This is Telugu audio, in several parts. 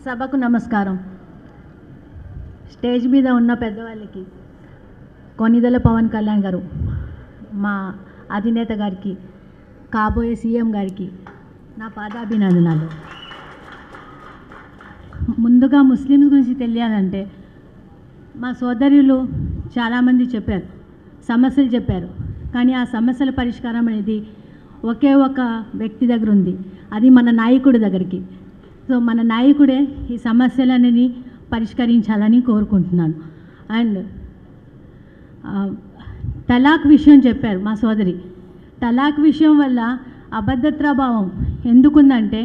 సభకు నమస్కారం స్టేజ్ మీద ఉన్న పెద్దవాళ్ళకి కొనిదెల పవన్ కళ్యాణ్ గారు మా అధినేత గారికి కాబోయే సీఎం గారికి నా పాదాభినందనాలు ముందుగా ముస్లిమ్స్ గురించి తెలియాలంటే మా సోదరులు చాలామంది చెప్పారు సమస్యలు చెప్పారు కానీ ఆ సమస్యల పరిష్కారం అనేది ఒకే ఒక వ్యక్తి దగ్గర ఉంది అది మన నాయకుడి దగ్గరికి సో మన నాయకుడే ఈ సమస్యలన్నీ పరిష్కరించాలని కోరుకుంటున్నాను అండ్ తలాక్ విషయం చెప్పారు మా సోదరి తలాక్ విషయం వల్ల అభద్రతాభావం ఎందుకుందంటే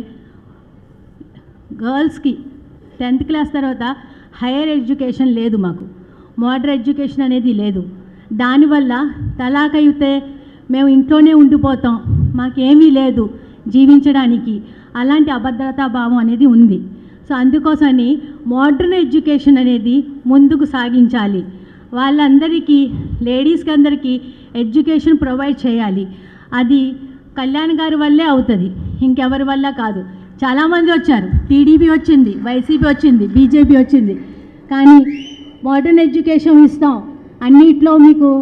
గర్ల్స్కి టెన్త్ క్లాస్ తర్వాత హైయర్ ఎడ్యుకేషన్ లేదు మాకు మోడర్ ఎడ్యుకేషన్ అనేది లేదు దానివల్ల తలాక్ అయితే మేము ఇంట్లోనే ఉండిపోతాం మాకేమీ లేదు జీవించడానికి అలాంటి అభద్రతా భావం అనేది ఉంది సో అందుకోసమని మోడర్న్ ఎడ్యుకేషన్ అనేది ముందుకు సాగించాలి వాళ్ళందరికీ లేడీస్కి అందరికీ ఎడ్యుకేషన్ ప్రొవైడ్ చేయాలి అది కళ్యాణ్ గారి వల్లే అవుతుంది ఇంకెవరి వల్ల కాదు చాలామంది వచ్చారు టీడీపీ వచ్చింది వైసీపీ వచ్చింది బీజేపీ వచ్చింది కానీ మోడర్న్ ఎడ్యుకేషన్ ఇస్తాం అన్నిట్లో మీకు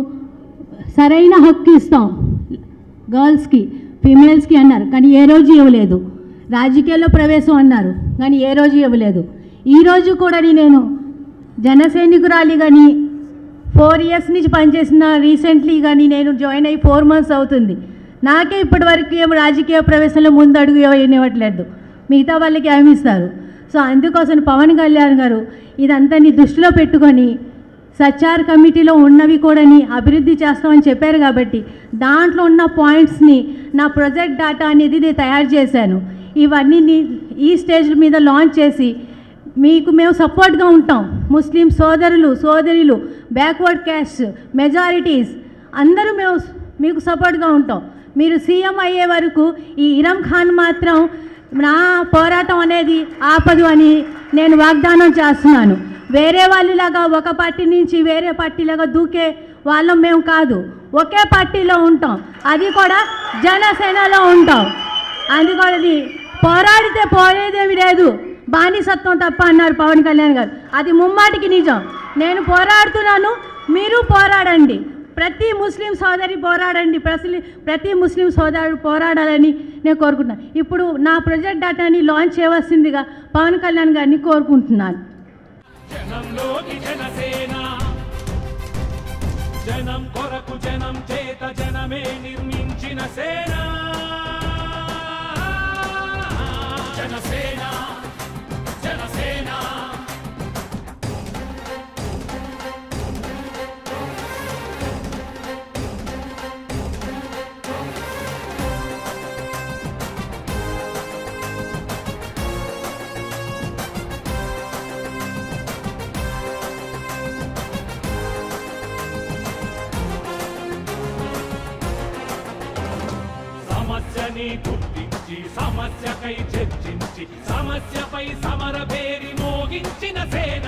సరైన హక్కు ఇస్తాం గర్ల్స్కి ఫీమేల్స్కి అన్నారు కానీ ఏ రోజు ఇవ్వలేదు రాజకీయాల్లో ప్రవేశం అన్నారు కానీ ఏ రోజు ఇవ్వలేదు ఈరోజు కూడా నేను జనసైనికురాలి కానీ ఫోర్ ఇయర్స్ నుంచి పనిచేసిన రీసెంట్లీ కానీ నేను జాయిన్ అయ్యి ఫోర్ మంత్స్ అవుతుంది నాకే ఇప్పటి వరకు ఏం రాజకీయ ప్రవేశంలో ముందు అడుగు ఇవ్వట్లేదు మిగతా వాళ్ళకి ఏమి ఇస్తారు సో అందుకోసం పవన్ కళ్యాణ్ గారు ఇదంతా దృష్టిలో పెట్టుకొని సచార్ కమిటీలో ఉన్నవి కూడాని అభివృద్ధి చేస్తామని చెప్పారు కాబట్టి దాంట్లో ఉన్న పాయింట్స్ని నా ప్రొజెక్ట్ డేటా అనేది నేను తయారు చేశాను ఇవన్నీ ని- ఈ స్టేజ్ మీద లాంచ్ చేసి మీకు మేము సపోర్ట్గా ఉంటాం ముస్లిం సోదరులు సోదరులు బ్యాక్వర్డ్ క్యాస్ట్ మెజారిటీస్ అందరూ మేము మీకు సపోర్ట్గా ఉంటాం మీరు సీఎం అయ్యే వరకు ఈ ఇరం ఖాన్ మాత్రం నా పోరాటం అనేది ఆపదు అని నేను వాగ్దానం చేస్తున్నాను వేరే వాళ్ళలాగా ఒక పార్టీ నుంచి వేరే పార్టీలాగా దూకే వాళ్ళం మేము కాదు ఒకే పార్టీలో ఉంటాం అది కూడా జనసేనలో ఉంటాం అది కూడా అది పోరాడితే పోయేదేమి లేదు బానిసత్వం తప్ప అన్నారు పవన్ కళ్యాణ్ గారు అది ముమ్మాటికి నిజం నేను పోరాడుతున్నాను మీరు పోరాడండి ప్రతి ముస్లిం సోదరి పోరాడండి ప్రతి ప్రతి ముస్లిం సోదరుడు పోరాడాలని నేను కోరుకుంటున్నాను ఇప్పుడు నా ప్రొజెక్ట్ డేటాని లాంచ్ చేయవలసిందిగా పవన్ కళ్యాణ్ గారిని కోరుకుంటున్నాను జనంలోకి జనసేన జనం కొరకు జనం చేత జనమే నిర్మించిన సేన జనసేన జనసేన సమస్యని గుర్తించి సమస్యకై చర్చించి సమస్యపై సమర పేరి మోగించిన సేన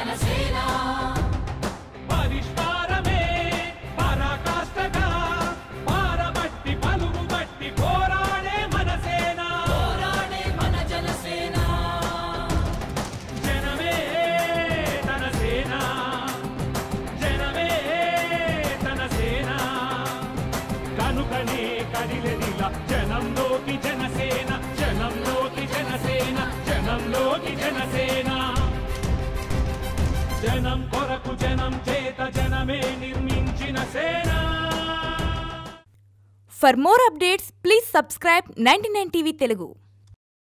పరిష్కారమే పరాకాష్ఠగా పారబట్టి పలుగు బట్టి పోరాడే మన సేన జనమే తన సేన జనమే తన సేన కనుకనే కదిలెదిలా జనంలోకి జనసేన జనంలోకి జనసేన జనంలోకి జనసేన జనం కొరకు జనం చేత జనమే నిర్మించిన సేన For more updates, please subscribe 99 TV Telugu.